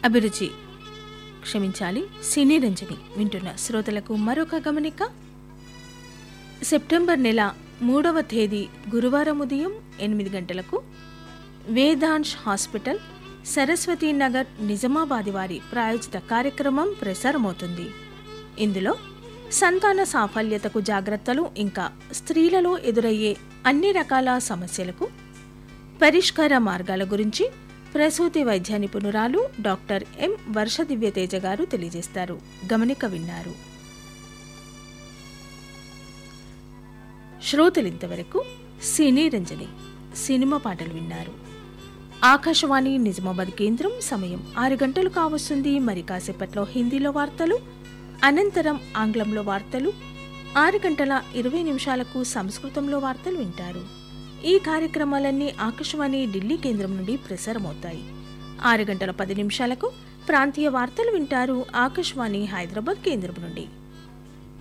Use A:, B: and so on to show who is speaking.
A: అభిరుచి క్షమించాలి సినీ రంజని వింటున్న శ్రోతలకు మరొక గమనిక సెప్టెంబర్ నెల మూడవ తేదీ గురువారం ఉదయం ఎనిమిది గంటలకు వేదాంశ్ హాస్పిటల్ సరస్వతీ నగర్ నిజామాబాద్ వారి ప్రాయోజిత కార్యక్రమం ప్రసారమవుతుంది ఇందులో సంతాన సాఫల్యతకు జాగ్రత్తలు ఇంకా స్త్రీలలో ఎదురయ్యే అన్ని రకాల సమస్యలకు పరిష్కార మార్గాల గురించి ప్రసూతి వైద్య నిపుణురాలు డాక్టర్ ఎం వర్ష దివ్యతేజ గారు తెలియజేస్తారు గమనిక విన్నారు శ్రోతలింతవరకు సినీ రంజని సినిమా పాటలు విన్నారు ఆకాశవాణి నిజామాబాద్ కేంద్రం సమయం ఆరు గంటలు కావస్తుంది మరి కాసేపట్లో హిందీలో వార్తలు అనంతరం ఆంగ్లంలో వార్తలు ఆరు గంటల ఇరవై నిమిషాలకు సంస్కృతంలో వార్తలు వింటారు ఈ కార్యక్రమాలన్నీ ఆకాశవాణి ఢిల్లీ కేంద్రం నుండి ప్రసారమవుతాయి ఆరు గంటల పది నిమిషాలకు ప్రాంతీయ వార్తలు వింటారు ఆకాశవాణి హైదరాబాద్ కేంద్రం నుండి